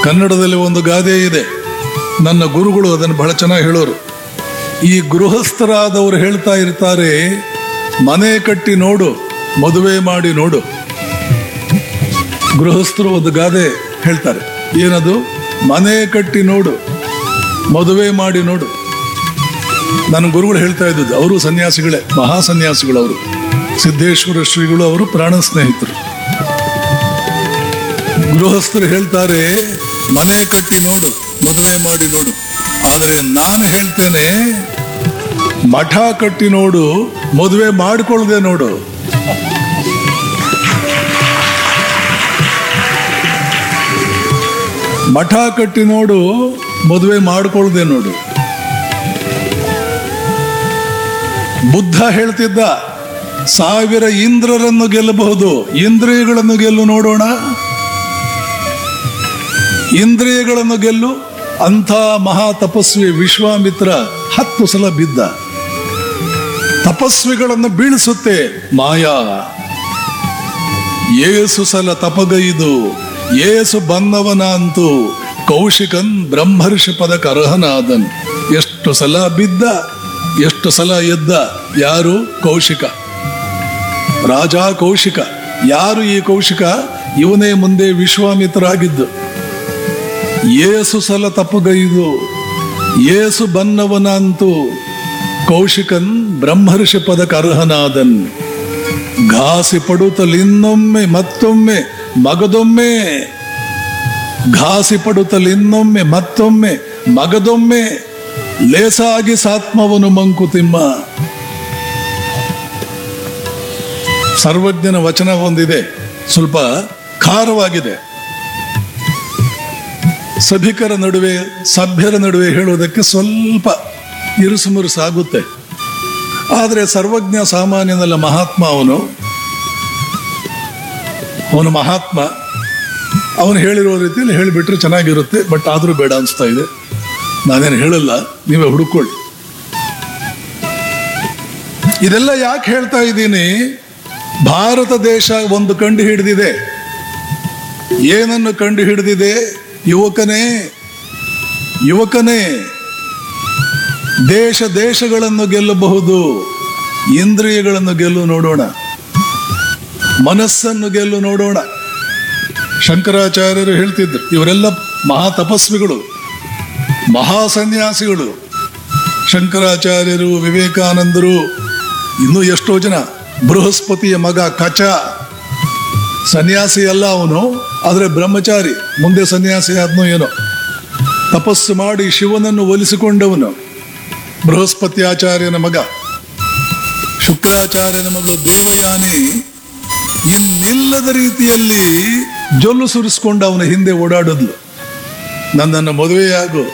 ಕನ್ನಡದಲ್ಲಿ ಒಂದು ಗಾದೆ ಇದೆ ನನ್ನ ಗುರುಗಳು ಅದನ್ನು ಬಹಳ ಚೆನ್ನಾಗಿ ಹೇಳೋರು ಈ ಗೃಹಸ್ಥರಾದವರು ಹೇಳ್ತಾ ಇರ್ತಾರೆ ಮನೆ ಕಟ್ಟಿ ನೋಡು ಮದುವೆ ಮಾಡಿ ನೋಡು ಗೃಹಸ್ಥರು ಒಂದು ಗಾದೆ ಹೇಳ್ತಾರೆ ಏನದು ಮನೆ ಕಟ್ಟಿ ನೋಡು ಮದುವೆ ಮಾಡಿ ನೋಡು ನನ್ನ ಗುರುಗಳು ಹೇಳ್ತಾ ಇದ್ದದ್ದು ಅವರು ಸನ್ಯಾಸಿಗಳೇ ಮಹಾ ಸನ್ಯಾಸಿಗಳು ಅವರು ಸಿದ್ದೇಶ್ವರ ಶ್ರೀಗಳು ಅವರು ಪ್ರಾಣ ಸ್ನೇಹಿತರು ಗೃಹಸ್ಥರು ಹೇಳ್ತಾರೆ ಮನೆ ಕಟ್ಟಿ ನೋಡು ಮದುವೆ ಮಾಡಿ ನೋಡು ಆದರೆ ನಾನು ಹೇಳ್ತೇನೆ ಮಠ ಕಟ್ಟಿ ನೋಡು ಮದುವೆ ಮಾಡಿಕೊಳ್ಳದೆ ನೋಡು ಮಠ ಕಟ್ಟಿ ನೋಡು ಮದುವೆ ಮಾಡಿಕೊಳ್ಳದೆ ನೋಡು ಬುದ್ಧ ಹೇಳ್ತಿದ್ದ ಸಾವಿರ ಇಂದ್ರರನ್ನು ಗೆಲ್ಲಬಹುದು ಇಂದ್ರಿಯಗಳನ್ನು ಗೆಲ್ಲು ನೋಡೋಣ ಇಂದ್ರಿಯಗಳನ್ನು ಗೆಲ್ಲು ಅಂಥ ಮಹಾ ತಪಸ್ವಿ ವಿಶ್ವಾಮಿತ್ರ ಹತ್ತು ಸಲ ಬಿದ್ದ ತಪಸ್ವಿಗಳನ್ನು ಬೀಳಿಸುತ್ತೆ ಮಾಯಾ ಏಸು ಸಲ ತಪಗೈದು ಏಸು ಬನ್ನವನ ಅಂತೂ ಕೌಶಿಕನ್ ಬ್ರಹ್ಮರ್ಷಿ ಪದಕ ಅರ್ಹನಾದನ್ ಎಷ್ಟು ಸಲ ಬಿದ್ದ ಎಷ್ಟು ಸಲ ಎದ್ದ ಯಾರು ಕೌಶಿಕ ರಾಜ ಕೌಶಿಕ ಯಾರು ಈ ಕೌಶಿಕ ಇವನೇ ಮುಂದೆ ವಿಶ್ವಾಮಿತ್ರರಾಗಿದ್ದು ಏಸು ಸಲ ತಪ್ಪಗೈದು ಏಸು ಬನ್ನವನ ಅಂತೂ ಕೌಶಿಕನ್ ಬ್ರಹ್ಮರ್ಷಿ ಪದಕ ಅರ್ಹನಾದನ್ ಘಾಸಿ ಪಡುತ್ತಲಿನ್ನೊಮ್ಮೆ ಮತ್ತೊಮ್ಮೆ ಮಗದೊಮ್ಮೆ ಘಾಸಿ ಪಡುತ್ತಲಿನ್ನೊಮ್ಮೆ ಮತ್ತೊಮ್ಮೆ ಮಗದೊಮ್ಮೆ ಲೇಸಾಗಿ ಸಾತ್ಮವನು ಮಂಕುತಿಮ್ಮ ಸರ್ವಜ್ಞನ ವಚನ ಹೊಂದಿದೆ ಸ್ವಲ್ಪ ಖಾರವಾಗಿದೆ ಸಭಿಕರ ನಡುವೆ ಸಭ್ಯರ ನಡುವೆ ಹೇಳುವುದಕ್ಕೆ ಸ್ವಲ್ಪ ಇರುಸುಮುರುಸು ಆಗುತ್ತೆ ಆದರೆ ಸರ್ವಜ್ಞ ಸಾಮಾನ್ಯನಲ್ಲ ಮಹಾತ್ಮ ಅವನು ಅವನು ಮಹಾತ್ಮ ಅವನು ಹೇಳಿರೋ ರೀತಿಯಲ್ಲಿ ಹೇಳಿಬಿಟ್ರೆ ಚೆನ್ನಾಗಿರುತ್ತೆ ಬಟ್ ಆದರೂ ಬೇಡ ಅನಿಸ್ತಾ ಇದೆ ನಾನೇನು ಹೇಳಲ್ಲ ನೀವೇ ಹುಡುಕೊಳ್ಳಿ ಇದೆಲ್ಲ ಯಾಕೆ ಹೇಳ್ತಾ ಇದ್ದೀನಿ ಭಾರತ ದೇಶ ಒಂದು ಕಂಡು ಹಿಡಿದಿದೆ ಏನನ್ನು ಕಂಡು ಹಿಡಿದಿದೆ ಯುವಕನೇ ಯುವಕನೇ ದೇಶ ದೇಶಗಳನ್ನು ಗೆಲ್ಲಬಹುದು ಇಂದ್ರಿಯಗಳನ್ನು ಗೆಲ್ಲು ನೋಡೋಣ ಮನಸ್ಸನ್ನು ಗೆಲ್ಲು ನೋಡೋಣ ಶಂಕರಾಚಾರ್ಯರು ಹೇಳ್ತಿದ್ರು ಇವರೆಲ್ಲ ಮಹಾ ತಪಸ್ವಿಗಳು ಮಹಾ ಸನ್ಯಾಸಿಗಳು ಶಂಕರಾಚಾರ್ಯರು ವಿವೇಕಾನಂದರು ಇನ್ನೂ ಎಷ್ಟೋ ಜನ ಬೃಹಸ್ಪತಿಯ ಮಗ ಕಚ ಸನ್ಯಾಸಿ ಅಲ್ಲ ಅವನು ಆದರೆ ಬ್ರಹ್ಮಚಾರಿ ಮುಂದೆ ಸನ್ಯಾಸಿ ಆದ್ನೋ ಏನೋ ತಪಸ್ಸು ಮಾಡಿ ಶಿವನನ್ನು ಒಲಿಸಿಕೊಂಡವನು ಬೃಹಸ್ಪತಿ ಆಚಾರ್ಯನ ಮಗ ಶುಕ್ರಾಚಾರ್ಯನ ಮಗಳು ದೇವಯಾನಿ ಇನ್ನಿಲ್ಲದ ರೀತಿಯಲ್ಲಿ ಜೊಲ್ಲು ಸುರಿಸ್ಕೊಂಡು ಅವನ ಹಿಂದೆ ಓಡಾಡಿದ್ಲು ನನ್ನನ್ನು ಮದುವೆಯಾಗು